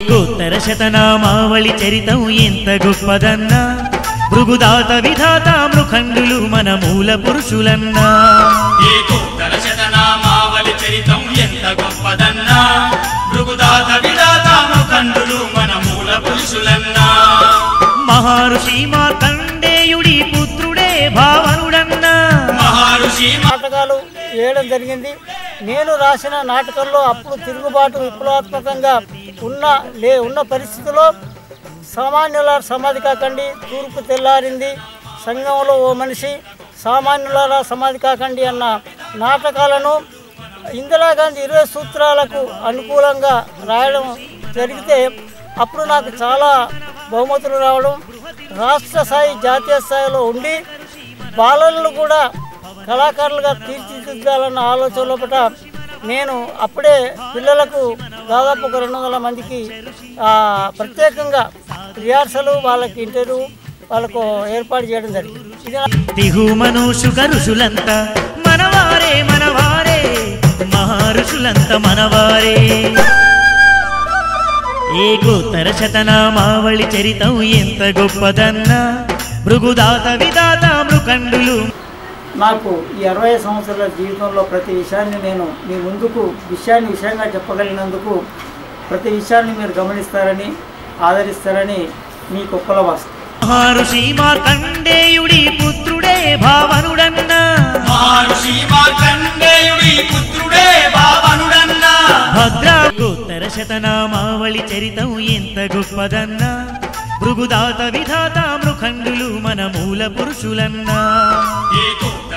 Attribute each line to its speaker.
Speaker 1: ఉత్తర శతనామావళి చరితం ఎంత గొప్పదన్నా భృగుదాత విధాత మృఖండులు మన మూల పురుషులన్నా
Speaker 2: ఏకోత్తర శతనామావళి చరితం ఎంత గొప్పదన్నా భృగుదాత విధాత ముఖండులు మన మూల పురుషులన్నా
Speaker 1: మహర్షి మార్కండేయుడి పుత్రుడే భావనుడన్నా
Speaker 2: మహర్షి
Speaker 3: నాటకాలు వేయడం జరిగింది నేను రాసిన నాటకంలో అప్పుడు తిరుగుబాటు విప్లవాత్మకంగా ఉన్న లే ఉన్న పరిస్థితిలో సామాన్యుల సమాధి కాకండి తూర్పు తెల్లారింది సంఘంలో ఓ మనిషి సామాన్యులారా సమాధి కాకండి అన్న నాటకాలను ఇందిరాగాంధీ ఇరవై సూత్రాలకు అనుకూలంగా రాయడం జరిగితే అప్పుడు నాకు చాలా బహుమతులు రావడం రాష్ట్ర స్థాయి జాతీయ స్థాయిలో ఉండి బాలలను కూడా కళాకారులుగా తీర్చిదిద్దాలన్న ఆలోచన లోపల నేను అప్పుడే పిల్లలకు దాదాపు ఒక రెండు వందల మందికి ఆ, ప్రత్యేకంగా రిహార్సల్ వాళ్ళకి ఇంటర్వ్యూ వాళ్ళకు ఏర్పాటు చేయడం జరిగింది ఇది నా-
Speaker 1: తిహు మనోషుక ఋషులంతా మనవారే మనవారే మహర్షులంతా మనవారే ఏకోత్తర శతనామావళి చరితం ఎంత గొప్పదన్నా భృగుదాత విధాత మృకండులు
Speaker 3: నాకు ఈ అరవై సంవత్సరాల జీవితంలో ప్రతి విషయాన్ని నేను మీ ముందుకు విషయాన్ని విషయంగా చెప్పగలిగినందుకు ప్రతి విషయాన్ని మీరు గమనిస్తారని ఆదరిస్తారని మీ కుక్కల వాసు
Speaker 1: మహర్షి మార్కండేయుడి పుత్రుడే భావనుడన్నా
Speaker 2: మహర్షి మార్కండేయుడి పుత్రుడే భావనుడన్నా
Speaker 1: భద్రాగోత్తర శతనామావళి చరితం ఎంత గొప్పదన్నా భృగుదాత విధాత మృఖండులు మన మూల పురుషులన్నా
Speaker 2: ఏకోత్తర